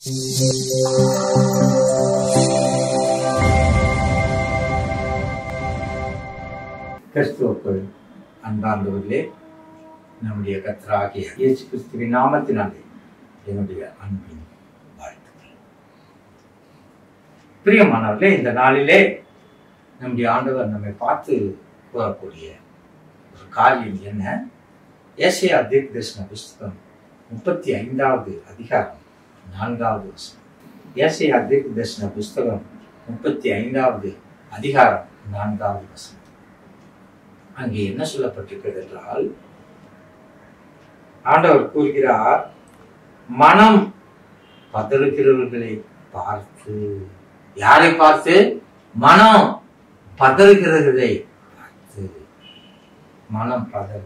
கிறிஸ்துவுக்குள் அன்பார்ந்தவர்களே நம்முடைய கர்த்தராகிய இயேசு கிறிஸ்துவின் நாமத்தினாலே என்னுடைய அன்பின் வாழ்த்துக்கள் பிரியமானவர்களே இந்த நாளிலே நம்முடைய ஆண்டவர் நம்மை பார்த்து கூறக்கூடிய ஒரு காரியம் என்ன ஏசியா தீர்க்க தரிசன புஸ்தகம் முப்பத்தி ஐந்தாவது அதிகாரம் நான்காவது வசனம் ஏசியா தீர்க்க தரிசன புஸ்தகம் முப்பத்தி ஐந்தாவது அதிகாரம் நான்காவது வசனம் அங்கே என்ன சொல்லப்பட்டிருக்கிறது என்றால் ஆண்டவர் கூறுகிறார் மனம் பதறுகிறவர்களை பார்த்து யாரை பார்த்து மனம் பதறுகிறவர்களை பார்த்து மனம் பதறு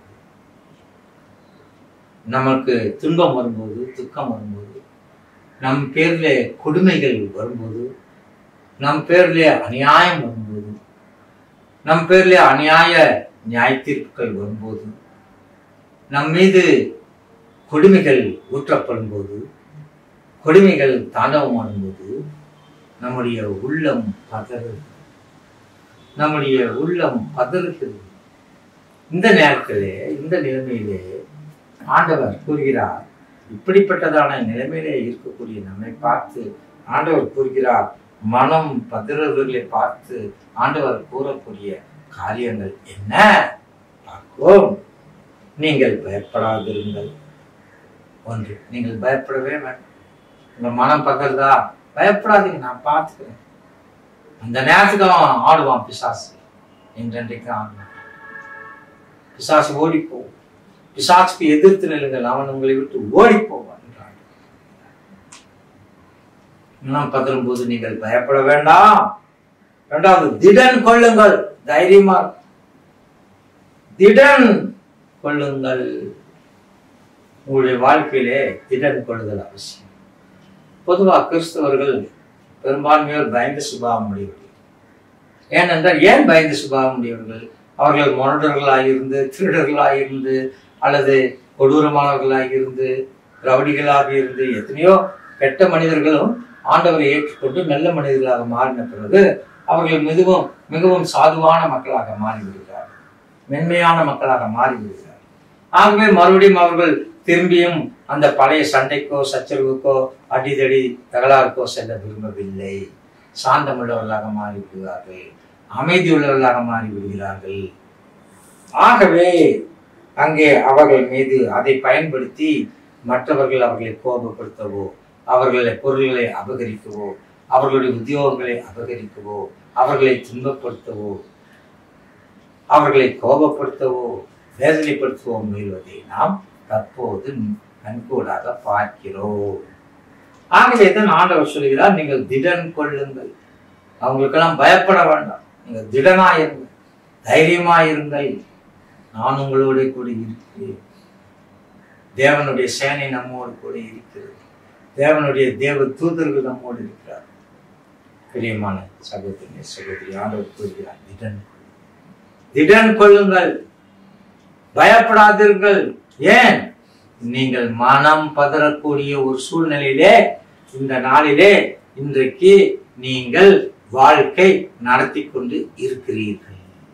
நமக்கு துன்பம் வரும்போது துக்கம் வரும்போது நம் பேர்ல கொடுமைகள் வரும்போது நம் பேர்ல அநியாயம் வரும்போது நம் பேர்ல அநியாய நியாய தீர்ப்புகள் வரும்போது நம் மீது கொடுமைகள் ஊற்றப்படும் போது கொடுமைகள் தாண்டவமாடும் போது நம்முடைய உள்ளம் பதறு நம்முடைய உள்ளம் பதறுகிறது இந்த நேரத்திலே இந்த நிலைமையிலே ஆண்டவர் கூறுகிறார் இப்படிப்பட்டதான நிலைமையிலே இருக்கக்கூடிய நம்மை பார்த்து ஆண்டவர் கூறுகிறார் மனம் பதறவர்களை பார்த்து ஆண்டவர் கூறக்கூடிய காரியங்கள் என்ன பார்ப்போம் நீங்கள் பயப்படாதிருங்கள் ஒன்று நீங்கள் பயப்படவே வேண்டாம் உங்க மனம் பதறதா பயப்படாதீங்க நான் பார்த்துக்கிறேன் அந்த நேரத்துக்கு அவன் ஆடுவான் பிசாசு என்றென்றைக்கு ஆடுவான் பிசாசு ஓடி போகும் பிசாசுக்கு எதிர்த்து நில்லுங்கள் அவன் உங்களை விட்டு ஓடி போவான் என்றான் மனம் பதறும் போது நீங்கள் பயப்பட வேண்டாம் இரண்டாவது திடன் கொள்ளுங்கள் தைரியமா திடன் கொள்ளுங்கள் உங்களுடைய வாழ்க்கையிலே திடன் கொள்ளுதல் அவசியம் பொதுவாக கிறிஸ்தவர்கள் பெரும்பான்மையோர் பயந்த சுபாவம் உடையவர்கள் ஏனென்றால் ஏன் பயந்த சுபாவம் உடையவர்கள் அவர்கள் மொனடர்களாக இருந்து திருடர்களாக இருந்து அல்லது கொடூரமானவர்களாக இருந்து ரவுடிகளாக இருந்து எத்தனையோ கெட்ட மனிதர்களும் ஆண்டவரை ஏற்றுக்கொண்டு நல்ல மனிதர்களாக மாறின பிறகு அவர்கள் மிகவும் மிகவும் சாதுவான மக்களாக மாறிவிடுகிறார் மென்மையான மக்களாக மாறிவிடுகிறார் ஆகவே மறுபடியும் அவர்கள் திரும்பியும் அந்த பழைய சண்டைக்கோ சச்சரவுக்கோ அடிதடி தகராறுக்கோ செல்ல விரும்பவில்லை சாந்தமுள்ளவர்களாக மாறிவிடுகிறார்கள் அமைதி உள்ளவர்களாக மாறிவிடுகிறார்கள் ஆகவே அங்கே அவர்கள் மீது அதை பயன்படுத்தி மற்றவர்கள் அவர்களை கோபப்படுத்தவோ அவர்களை பொருள்களை அபகரிக்கவோ அவர்களுடைய உத்தியோகங்களை அபகரிக்கவோ அவர்களை துன்பப்படுத்தவோ அவர்களை கோபப்படுத்தவோ வேதனைப்படுத்தவோ முயல்வதை நாம் தற்போது கண்கூடாக பார்க்கிறோம் ஆகவே தான் ஆண்டவர் சொல்கிறார் நீங்கள் திடன் கொள்ளுங்கள் அவங்களுக்கெல்லாம் பயப்பட வேண்டாம் நீங்கள் திடனாயிருங்கள் தைரியமாயிருங்கள் நான் உங்களோட கூட இருக்கிறேன் தேவனுடைய சேனை நம்மோடு கூட இருக்கிறது தேவனுடைய தேவ தூதர்கள் நம்மோடு இருக்கிறார் பிரியமான சகோதரி சகோதரி ஆண்டவர் கூறுகிறார் திடன் திடன் கொள்ளுங்கள் பயப்படாதீர்கள் ஏன் நீங்கள் மனம் பதறக்கூடிய ஒரு சூழ்நிலையிலே இந்த நாளிலே இன்றைக்கு நீங்கள் வாழ்க்கை நடத்தி கொண்டு இருக்கிறீர்கள்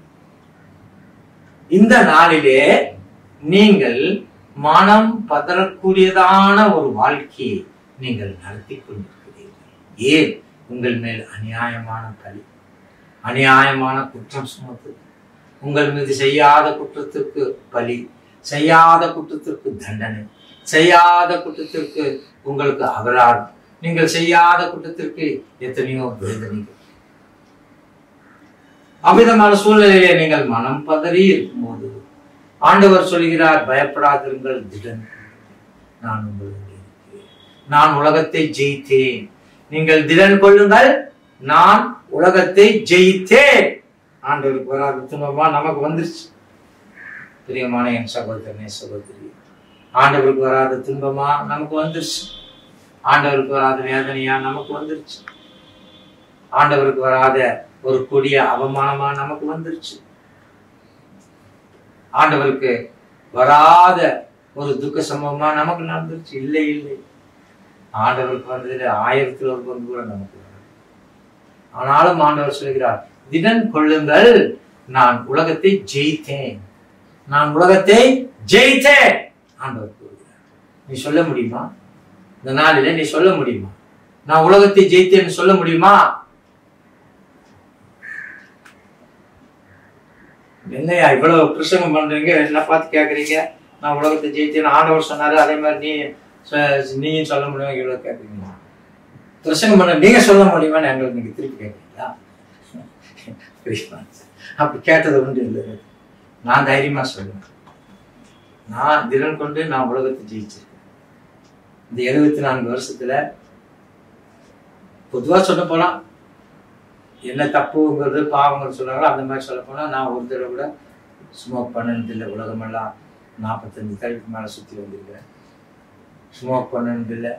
இந்த நாளிலே நீங்கள் மனம் பதறக்கூடியதான ஒரு வாழ்க்கையை நீங்கள் நடத்தி கொண்டிருக்கிறீர்கள் ஏன் உங்கள் மேல் அநியாயமான பலி அநியாயமான குற்றம் சுமத்து உங்கள் மீது செய்யாத குற்றத்திற்கு பலி செய்யாத குற்றத்திற்கு தண்டனை செய்யாத குற்றத்திற்கு உங்களுக்கு அபராதம் நீங்கள் செய்யாத குற்றத்திற்கு எத்தனையோ வேதனைகள் அமிதமான சூழ்நிலையிலே நீங்கள் மனம் பதறி இருக்கும்போது ஆண்டவர் சொல்கிறார் பயப்படாதிருங்கள் திடன் நான் உங்களுக்கு இருக்கிறேன் நான் உலகத்தை ஜெயித்தேன் நீங்கள் திடன் கொள்ளுங்கள் நான் உலகத்தை ஜெயித்தேன் ஆண்டவருக்கு வராது துன்பமா நமக்கு வந்துருச்சு பிரியமான என் சகோதரனே சகோதரி ஆண்டவருக்கு வராத துன்பமா நமக்கு வந்துருச்சு ஆண்டவருக்கு வராத வேதனையா நமக்கு வந்துருச்சு ஆண்டவருக்கு வராத ஒரு கொடிய அவமானமா நமக்கு வந்துருச்சு ஆண்டவருக்கு வராத ஒரு துக்க சம்பவமா நமக்கு நடந்துருச்சு இல்லை இல்லை ஆண்டவருக்கு வந்ததில் ஆயிரத்தில் ஒரு பங்கு கூட நமக்கு வராது. ஆனாலும் ஆண்டவர் சொல்கிறார் திடன் கொள்ளுங்கள் நான் உலகத்தை ஜெயித்தேன் நான் உலகத்தை ஜெயித்தேன் ஆண்டவர் கூறுகிறார் நீ சொல்ல முடியுமா இந்த நாளில நீ சொல்ல முடியுமா நான் உலகத்தை ஜெயித்தேன்னு சொல்ல முடியுமா என்னையா இவ்வளவு பிரசங்கம் பண்றீங்க என்ன பார்த்து கேக்குறீங்க நான் உலகத்தை ஜெயித்தேன் ஆண்டவர் சொன்னாரு அதே மாதிரி நீ சொ- நீயும் சொல்ல முடியும் இவ்வளவு கேக்குறீங்க பிரசங்கம் பண்ண நீங்க சொல்ல முடியுமான்னு எங்களுக்கு நீங்க திருப்பி கேட்குறீங்களா புரியுமா? அப்படி கேட்டது உண்டு இல்லை நான் தைரியமா சொல்லுவேன் நான் திறன் கொண்டு நான் உலகத்தை ஜெயிச்சிருக்கேன் இந்த எழுபத்தி நான்கு வருஷத்துல பொதுவா சொல்ல போனா என்ன தப்புங்கிறது பாவங்கிறது சொல்றாங்களோ அந்த மாதிரி சொல்ல போனா நான் ஒரு தடவை கூட ஸ்மோக் பண்ணதில்லை உலகமெல்லாம் நாற்பத்தஞ்சு தடவைக்கு மேல சுத்தி வந்திருக்கிறேன் ஸ்மோக் பண்ணதில்லை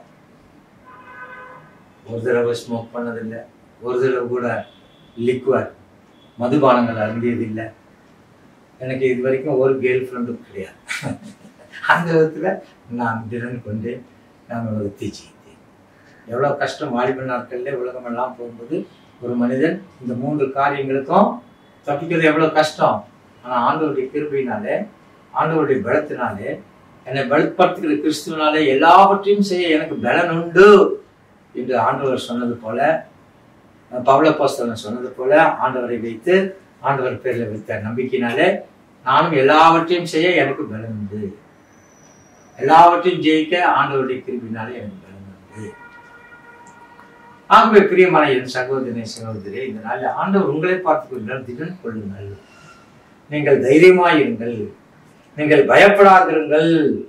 ஒரு தடவை ஸ்மோக் பண்ணதில்லை ஒரு தடவை கூட லிக்வர் மதுபானங்கள் அருந்தியதில்லை எனக்கு இது வரைக்கும் ஒரு கேர்ள் ஃப்ரெண்டும் கிடையாது அந்த விதத்துல நான் திறன் கொண்டு நான் உலகத்தை ஜெயித்தேன் எவ்வளோ கஷ்டம் வாலிப நாட்கள்ல உலகமெல்லாம் போகும்போது ஒரு மனிதன் இந்த மூன்று காரியங்களுக்கும் தப்பிக்கிறது எவ்வளோ கஷ்டம் ஆனால் ஆண்டவருடைய கிருபையினாலே ஆண்டவருடைய பலத்தினாலே என்னை பலப்படுத்துகிற கிறிஸ்துவனாலே எல்லாவற்றையும் செய்ய எனக்கு பலன் உண்டு என்று ஆண்டவர் சொன்னது போல பவுல போஸ்தலன் சொன்னது போல ஆண்டவரை வைத்து ஆண்டவர் பேரில் வைத்த நம்பிக்கையினாலே நானும் எல்லாவற்றையும் செய்ய எனக்கு பலன் உண்டு எல்லாவற்றையும் ஜெயிக்க ஆண்டவருடைய கிருபினாலே எனக்கு பலன் உண்டு ஆகவே பிரியமான என் சகோதரனை சகோதரி இந்த நாளில் ஆண்டவர் உங்களை பார்த்துக் கொண்டால் திடன் கொள்ளுங்கள் நீங்கள் தைரியமாயிருங்கள் நீங்கள் பயப்படாதிருங்கள்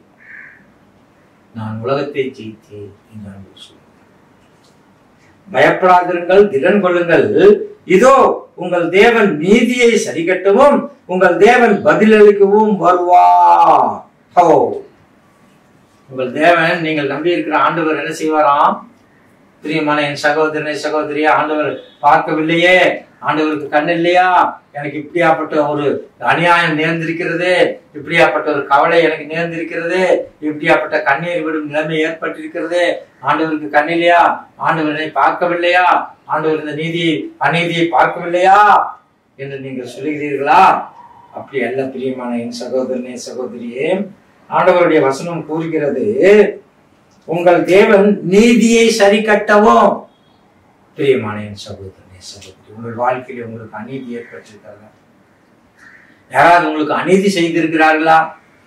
நான் உலகத்தை ஜெயித்தேன் என்று ஆண்டவர் சொல்கிறார். பயப்படாதிருங்கள் திடன் கொள்ளுங்கள் இதோ உங்கள் தேவன் நீதியை சரிகட்டவும் உங்கள் தேவன் பதிலளிக்கவும் வருவார் ஹோ உங்கள் தேவன் நீங்கள் நம்பி இருக்கிற ஆண்டவர் என்ன செய்வாராம் பிரியமான என் சகோதரனை சகோதரியா ஆண்டவர் பார்க்கவில்லையே ஆண்டவருக்கு கண் இல்லையா எனக்கு இப்படியாப்பட்ட ஒரு அநியாயம் நேர்ந்திருக்கிறது இப்படியாப்பட்ட ஒரு கவலை எனக்கு நேர்ந்திருக்கிறது இப்படியாப்பட்ட கண்ணீர் விடும் நிலைமை ஏற்பட்டிருக்கிறது ஆண்டவருக்கு கண் இல்லையா ஆண்டவரை பார்க்கவில்லையா ஆண்டவர் இந்த நீதியை அநீதியை பார்க்கவில்லையா என்று நீங்கள் சொல்லுகிறீர்களா அப்படி அல்ல பிரியமான என் சகோதரனே சகோதரியே ஆண்டவருடைய வசனம் கூறுகிறது உங்கள் தேவன் நீதியை சரி கட்டவும் பிரியமான என் சகோதரனே சகோதரி உங்கள் வாழ்க்கையில் உங்களுக்கு அநீதி ஏற்பட்டிருக்கிறதா யாராவது உங்களுக்கு அநீதி செய்திருக்கிறார்களா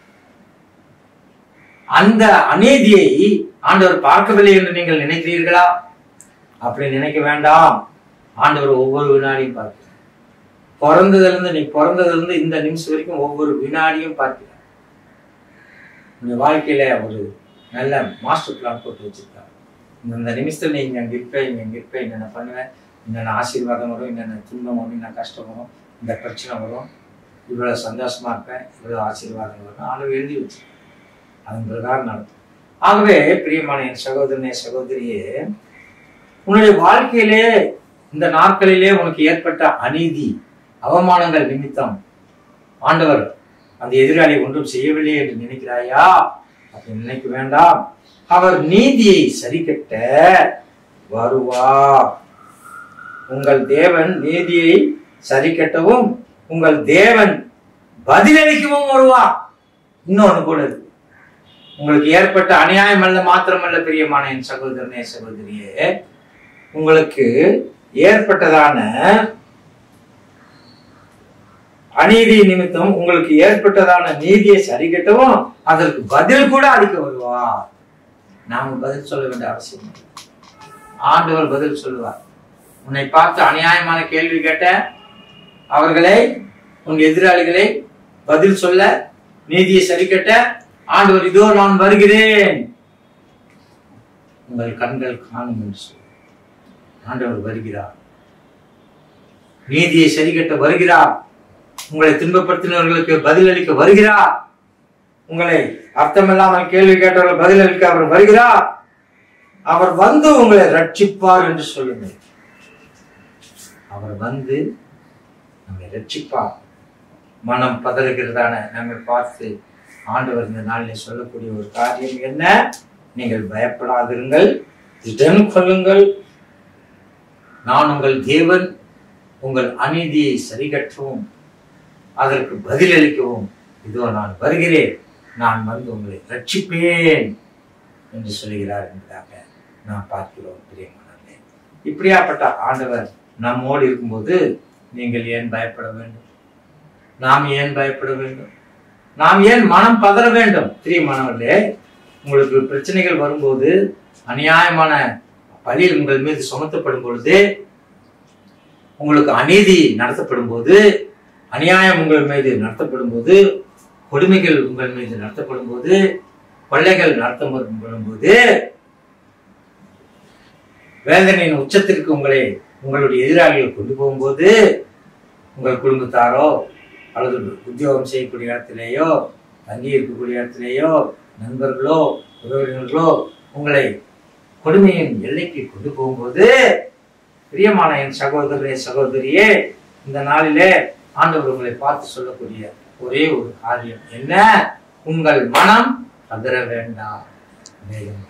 அந்த அநீதியை ஆண்டவர் பார்க்கவில்லை என்று நீங்கள் நினைக்கிறீர்களா அப்படி நினைக்க வேண்டாம் ஆண்டவர் ஒவ்வொரு வினாடியும் பார்க்கிறார் பிறந்ததுல இருந்து நீ பிறந்ததுல இருந்து இந்த நிமிஷம் வரைக்கும் ஒவ்வொரு வினாடியும் பார்க்கிறார் உங்க வாழ்க்கையில ஒரு நல்ல மாஸ்டர் பிளான் போட்டு வச்சிருக்காரு இந்த நிமிஷத்துல நீ இங்க இருப்ப இங்க இங்க இருப்ப என்னென்ன பண்ணுவேன் என்னென்ன ஆசீர்வாதம் வரும் என்னென்ன துன்பம் வரும் என்ன கஷ்டம் வரும் இந்த பிரச்சனை வரும் இவ்வளவு சந்தோஷமா இருப்பேன் இவ்வளவு ஆசீர்வாதம் வரும் ஆளு எழுதி வச்சிருக்கேன் அதன் பிரகாரம் நடக்கும் ஆகவே பிரியமான என் சகோதரனே சகோதரியே உன்னுடைய வாழ்க்கையிலே இந்த நாட்களிலே உனக்கு ஏற்பட்ட அநீதி அவமானங்கள் நிமித்தம் ஆண்டவர் அந்த எதிராளி ஒன்றும் செய்யவில்லை என்று நினைக்கிறாயா அப்படி நினைக்க வேண்டாம் அவர் நீதியை சரிகட்ட வருவார் உங்கள் தேவன் நீதியை சரிகட்டவும் உங்கள் தேவன் பதிலளிக்கவும் வருவார் இன்னொன்னு கூட இருக்கு உங்களுக்கு ஏற்பட்ட அநியாயம் அல்ல மாத்திரமல்ல பிரியமான என் சகோதரனே சகோதரியே உங்களுக்கு ஏற்பட்டதான அநீதி நிமித்தம் உங்களுக்கு ஏற்பட்டதான நீதியை சரிகட்டவும் அதற்கு பதில் கூட அளிக்க வருவார் நாம பதில் சொல்ல வேண்டிய அவசியம் இல்லை ஆண்டவர் பதில் சொல்லுவார் உன்னை பார்த்து அநியாயமான கேள்வி கேட்ட அவர்களை உன் எதிராளிகளை பதில் சொல்ல நீதியை சரிக்கட்ட ஆண்டவர் இதோ நான் வருகிறேன் உங்கள் கண்கள் காணும் என்று சொல்லு ஆண்டவர் வருகிறார் நீதியை சரிகட்ட வருகிறார் உங்களை துன்பப்படுத்தினவர்களுக்கு பதிலளிக்க வருகிறார் உங்களை அர்த்தமில்லாமல் கேள்வி கேட்டவர்கள் பதிலளிக்க அவர் வருகிறார் அவர் வந்து உங்களை ரட்சிப்பார் என்று சொல்லுங்கள் அவர் வந்து நம்மை ரட்சிப்பார் மனம் பதறுகிறதான நம்மை பார்த்து ஆண்டவர் இந்த நாளில் சொல்லக்கூடிய ஒரு காரியம் என்ன நீங்கள் பயப்படாதிருங்கள் திடன் கொள்ளுங்கள் நான் உங்கள் தேவன் உங்கள் அநீதியை சரிகற்றவும் அதற்கு பதிலளிக்கவும் இதோ நான் வருகிறேன் நான் வந்து உங்களை ரட்சிப்பேன் என்று சொல்கிறார் என்பதாக நாம் பார்க்கிறோம் பிரியமானவர்களே இப்படியாப்பட்ட ஆண்டவர் நம்மோடு இருக்கும்போது நீங்கள் ஏன் பயப்பட வேண்டும் நாம் ஏன் பயப்பட வேண்டும் நாம் ஏன் மனம் பதற வேண்டும் பிரியமானவர்களே உங்களுக்கு பிரச்சனைகள் வரும்போது அநியாயமான பழி உங்கள் மீது சுமத்தப்படும் பொழுது உங்களுக்கு அநீதி நடத்தப்படும் போது அநியாயம் உங்கள் மீது நடத்தப்படும் போது கொடுமைகள் உங்கள் மீது நடத்தப்படும் போது கொள்ளைகள் நடத்தப்படும் போது வேதனையின் உச்சத்திற்கு உங்களை உங்களுடைய எதிராளிகள் கொண்டு போகும்போது உங்கள் குடும்பத்தாரோ அல்லது உத்தியோகம் செய்யக்கூடிய இடத்திலேயோ தங்கி இருக்கக்கூடிய இடத்திலேயோ நண்பர்களோ உறவினர்களோ உங்களை கொடுமையின் எல்லைக்கு கொண்டு போகும்போது பிரியமான என் சகோதரனே சகோதரியே இந்த நாளிலே ஆண்டவர் உங்களை பார்த்து சொல்லக்கூடிய ஒரே ஒரு காரியம் என்ன உங்கள் மனம் பதற வேண்டாம் மேலும்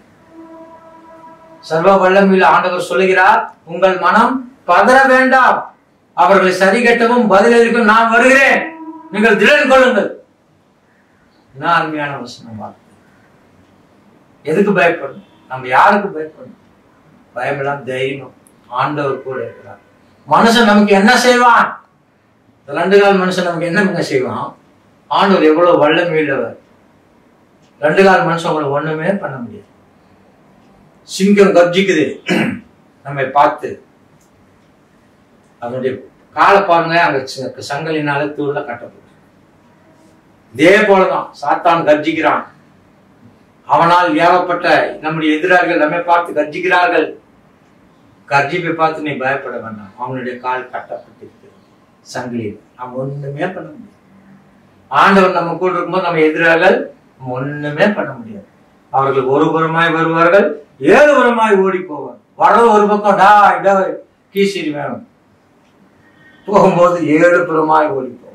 சர்வ வல்லமையில் ஆண்டவர் சொல்லுகிறார் உங்கள் மனம் பதற வேண்டாம் அவர்களை சரி கட்டவும் பதிலளிக்கும் நான் வருகிறேன் நீங்கள் திடன் கொள்ளுங்கள் என்ன அருமையான வசனம் வார்த்தை எதுக்கு பயப்படணும் நம்ம யாருக்கு பயப்படணும் பயமெல்லாம் தைரியம் ஆண்டவர் கூட இருக்கிறார் மனுஷன் நமக்கு என்ன செய்வான் இந்த ரெண்டு கால் மனுஷன் நமக்கு என்ன செய்வான் ஆண்டவர் எவ்வளவு வல்லமை உள்ளவர் ரெண்டு கால் மனுஷன் உங்களை ஒண்ணுமே பண்ண முடியாது சிங்கம் கர்ஜிக்குது நம்மை பார்த்து அதனுடைய காலை பாருங்க அங்க ச- சங்கலினால தூள்ல கட்டப்பட்டு இதே போலதான் சாத்தான் கர்ஜிக்கிறான் அவனால் ஏவப்பட்ட நம்முடைய எதிரார்கள் நம்மை பார்த்து கர்ஜிக்கிறார்கள் கர்ஜிப்பை பார்த்து நீ பயப்பட வேண்டாம் அவனுடைய கால் கட்டப்பட்டிருக்கு சங்கிலியில் அவன் ஒண்ணுமே பண்ண முடியாது ஆண்டவர் நம்ம கூட இருக்கும்போது நம்ம எதிரார்கள் ஒண்ணுமே பண்ண முடியாது அவர்கள் ஒரு புறமாய் வருவார்கள் ஏழு புறமாய் ஓடி போவார் வர்றது ஒரு பக்கம் டா டா கீசிரி வேணும் போகும்போது ஏழு புறமாய் ஓடி போவார்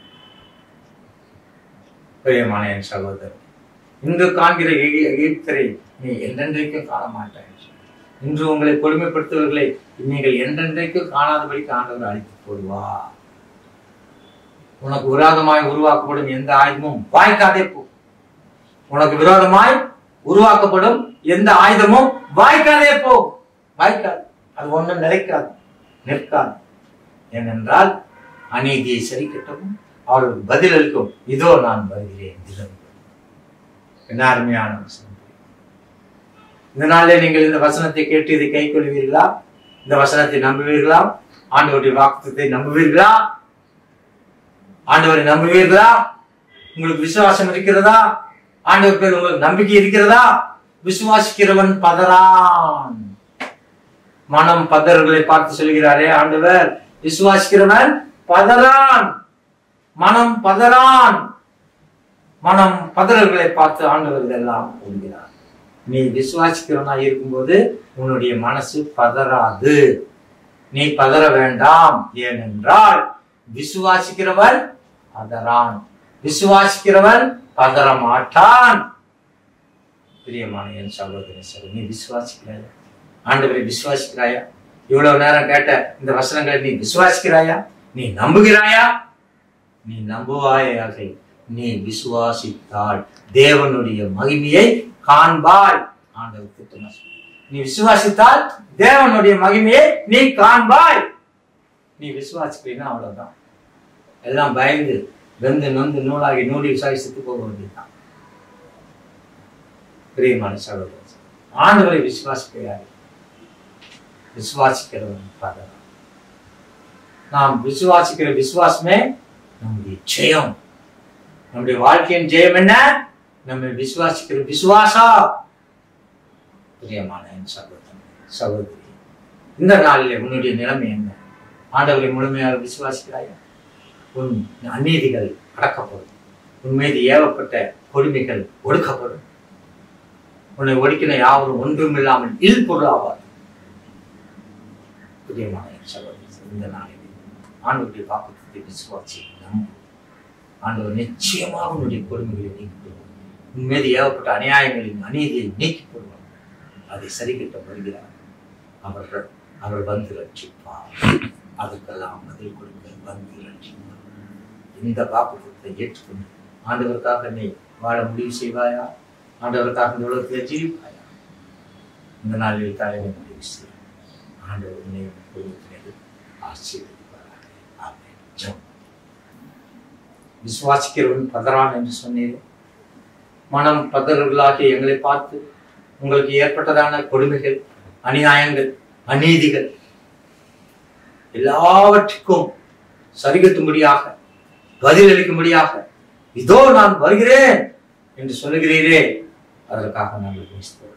பிரியமான என் சகோதரர் இன்று காண்கிற எகி- எகிப்தரை நீ என்றென்றைக்கும் காண மாட்டாய் இன்று உங்களை கொடுமைப்படுத்துவர்களை நீங்கள் என்றென்றைக்கும் காணாதபடிக்கு ஆண்டவர் அழித்து போடுவா உனக்கு விரோதமாய் உருவாக்கப்படும் எந்த ஆயுதமும் வாய்க்காதே போ உனக்கு விரோதமாய் உருவாக்கப்படும் எந்த ஆயுதமும் வாய்க்காதே போ வாய்க்காது அது ஒண்ணும் நிலைக்காது நிற்காது ஏனென்றால் அநீதியை சரி கட்டவும் அவர்களுக்கு பதிலளிக்கும் இதோ நான் வருகிறேன் தினம் என்ன அருமையான வசனம் இந்த நாளிலே நீங்கள் இந்த வசனத்தை கேட்டு இதை கை கொள்வீர்களா இந்த வசனத்தை நம்புவீர்களா ஆண்டவருடைய வாக்குத்தத்தை நம்புவீர்களா ஆண்டவரை நம்புவீர்களா உங்களுக்கு விசுவாசம் இருக்கிறதா ஆண்டவர் பேர் உங்களுக்கு நம்பிக்கை இருக்கிறதா விசுவாசிக்கிறவன் பதறான் மனம் பதர்களை பார்த்து சொல்கிறாரே ஆண்டவர் விசுவாசிக்கிறவன் பதறான் மனம் பதறான் மனம் பதறல்களை பார்த்து ஆண்டவர் இதெல்லாம் கூறுகிறார் நீ விசுவாசிக்கிறவனா இருக்கும்போது உன்னுடைய மனசு பதறாது நீ பதற வேண்டாம் ஏனென்றால் விசுவாசிக்கிறவன் பதறான் விசுவாசிக்கிறவன் பதற மாட்டான் பிரியமான என் சகோதரி சரி நீ விசுவாசிக்கிறாயா ஆண்டவரை விசுவாசிக்கிறாயா இவ்வளவு நேரம் கேட்ட இந்த வசனங்களை நீ விசுவாசிக்கிறாயா நீ நம்புகிறாயா நீ நம்புவாயாக நீ விசுவாசித்தால் தேவனுடைய மகிமையை காண்பாய் ஆண்டவர் திட்டமா சொல்றார். நீ விசுவாசித்தால் தேவனுடைய மகிமையை நீ காண்பாய் நீ விசுவாசிக்கிறீன்னா அவ்வளவுதான் எல்லாம் பயந்து வெந்து நொந்து நூலாகி நூடி விசாரிச்சுட்டு போக வேண்டியதுதான் பிரியமான சகோதரர் ஆண்டவரை விசுவாசிக்கிறார் விசுவாசிக்கிறவன் பதறான் நாம் விசுவாசிக்கிற விசுவாசமே நம்முடைய ஜெயம் நம்முடைய வாழ்க்கையின் ஜெயம் என்ன நம்ம விசுவாசிக்கிற விசுவாசம் பிரியமான என் சகோதரன் சகோதரி இந்த நாளிலே உன்னுடைய நிலைமை என்ன ஆண்டவரை முழுமையாக விசுவாசிக்கிறாயா உன் அநீதிகள் அடக்கப்படும் உன் மீது ஏவப்பட்ட கொடுமைகள் ஒடுக்கப்படும் உன்னை ஒடுக்கின யாவரும் ஒன்றும் இல்லாமல் இல் பொருளாவார் பிரியமான என் சகோதரி இந்த நாளிலே ஆண்டவருடைய வாக்குத்தத்தை விசுவாசி நம்பு ஆண்டவர் நிச்சயமாக உன்னுடைய கொடுமைகளை நீக்குவார் உன் மீது ஏகப்பட்ட அநியாயங்களின் அநீதியை நீக்கி போடுவார் அதை சரி கட்ட வருகிறார் அவர்கள் அவர் வந்து ரட்சிப்பார் அதுக்கெல்லாம் பதில் கொடுக்க வந்து ரட்சிப்பார் இந்த வாக்குத்தத்தை ஏற்றுக்கொண்டு ஆண்டவருக்காக நீ வாழ முடிவு செய்வாயா ஆண்டவருக்காக இந்த உலகத்தில் ஜீவிப்பாயா இந்த நாளில் தலைமை முடிவு செய் ஆண்டவர் உன்னை உன் குடும்பத்தினரை ஆசீர்வதிப்பாராக ஆமென் ஜெபம் விசுவாசிக்கிறவன் பதறான் என்று சொன்னீர் மனம் பதறர்களாகிய எங்களை பார்த்து உங்களுக்கு ஏற்பட்டதான கொடுமைகள் அநியாயங்கள் அநீதிகள் எல்லாவற்றுக்கும் சரிகட்டும்படியாக பதிலளிக்கும்படியாக இதோ நான் வருகிறேன் என்று சொல்லுகிறீரே அதற்காக நாங்கள் நேசித்தோம்.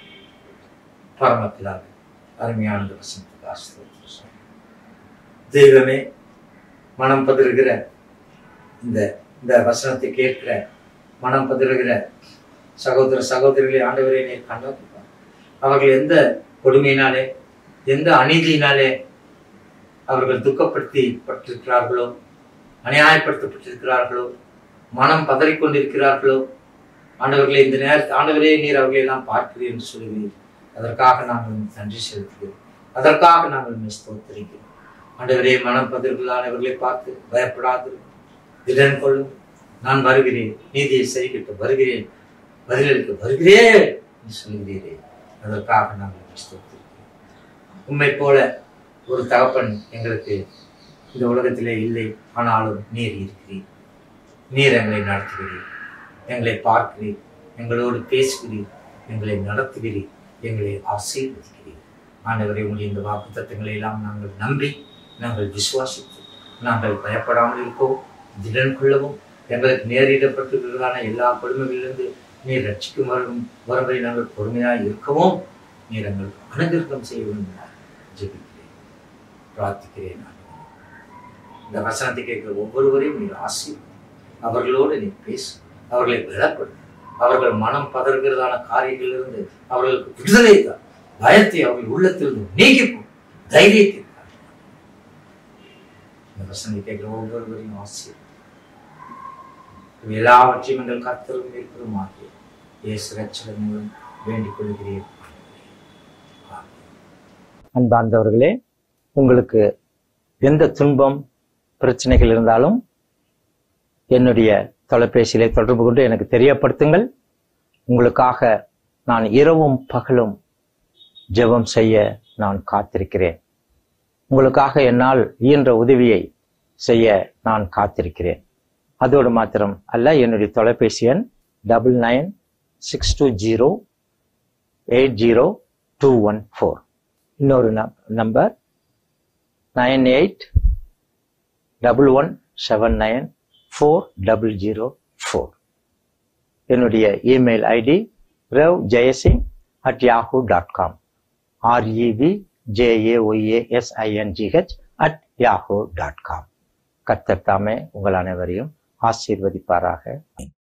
பரமபிதாவே அருமையான இந்த வசனத்துக்கு ஆசீர்வாதம் சொல்லுங்க. தெய்வமே மனம் பதறுகிற இந்த இந்த வசனத்தை கேட்கிற மனம் பதறுகிற சகோதர சகோதரிகளை ஆண்டவரே நீர் கண்டாக்குவார் அவர்கள் எந்த கொடுமையினாலே எந்த அநீதியினாலே அவர்கள் துக்கப்படுத்தி பட்டிருக்கிறார்களோ அநியாயப்படுத்தப்பட்டிருக்கிறார்களோ மனம் பதறிக்கொண்டிருக்கிறார்களோ ஆண்டவர்களே இந்த நேரத்தில் ஆண்டவரே நீர் அவர்களை எல்லாம் பார்க்கிறீர் என்று சொல்கிறீர் அதற்காக நாங்கள் உமக்கு நன்றி செலுத்துகிறோம் அதற்காக நாங்கள் உம்மை ஸ்தோத்திரிக்கிறோம் ஆண்டவரே மனம் பதர்களானவர்களை பார்த்து பயப்படாது திடன் கொள்ளும் நான் வருகிறேன் நீதியை சரிக்கிட்டு வருகிறேன் பதிலளிக்க வருகிறேன் என்று சொல்கிறீரே அதற்காக நாங்கள் உம்மை ஸ்தோத்திரிக்கிறோம் உம்மை போல ஒரு தகப்பன் எங்களுக்கு இந்த உலகத்திலே இல்லை ஆனாலும் நீர் இருக்கிறீர் நீர் எங்களை நடத்துகிறீர் எங்களை பார்க்கிறீர் எங்களோடு பேசுகிறீர் எங்களை நடத்துகிறீர் எங்களை ஆசீர்வதிக்கிறீர் ஆண்டவரை உங்களுடைய இந்த வாக்கு தத்துவங்களை எல்லாம் நாங்கள் நம்பி நாங்கள் விசுவாசித்து நாங்கள் பயப்படாமல் இருக்கவும் திடன் கொள்ளவும் எங்களுக்கு நேரிடப்பட்டிருக்கிறதான எல்லா கொடுமைகளிலிருந்து நீர் ரட்சிக்கும் வரும் வரவரை நாங்கள் பொறுமையாக இருக்கவும் நீர் எங்களுக்கு அனுகிரகம் செய்ய வேண்டும் என ஜெபிக்கிறேன் பிரார்த்திக்கிறேன் நான் இந்த வசனத்தை கேட்கிற ஒவ்வொருவரையும் நீர் ஆசீர்வதி அவர்களோடு நீ பேசு அவர்களை பலப்படு அவர்கள் மனம் பதறுகிறதான காரியங்களிலிருந்து அவர்களுக்கு விடுதலை தான் பயத்தை அவர்கள் உள்ளத்திலிருந்து நீக்கி போ தைரியத்தை தா. இந்த வசனத்தை கேட்கிற ஒவ்வொருவரையும் ஆசீர்வதி இவை எல்லாவற்றையும் எங்கள் கர்த்தரும் இருக்கிறோமாகிய இயேசு ரட்சகர் மூலம் வேண்டிக் கொள்கிறேன் அன்பார்ந்தவர்களே உங்களுக்கு எந்த துன்பம் பிரச்சனைகள் இருந்தாலும் என்னுடைய தொலைபேசியிலே தொடர்பு கொண்டு எனக்கு தெரியப்படுத்துங்கள் உங்களுக்காக நான் இரவும் பகலும் ஜெபம் செய்ய நான் காத்திருக்கிறேன் உங்களுக்காக என்னால் இயன்ற உதவியை செய்ய நான் காத்திருக்கிறேன் அதோடு மாத்திரம் அல்ல என்னுடைய தொலைபேசி எண் double nine six two zero eight zero two one four இன்னொரு number nine eight double one seven nine four double zero four என்னுடைய email ID ரவ் Jayasingh at Yahoo dot com REP JAYASINGH at Yahoo dot com கர்த்தர் தாமே உங்கள் அனைவரையும் ஆசீர்வதிப்பாராக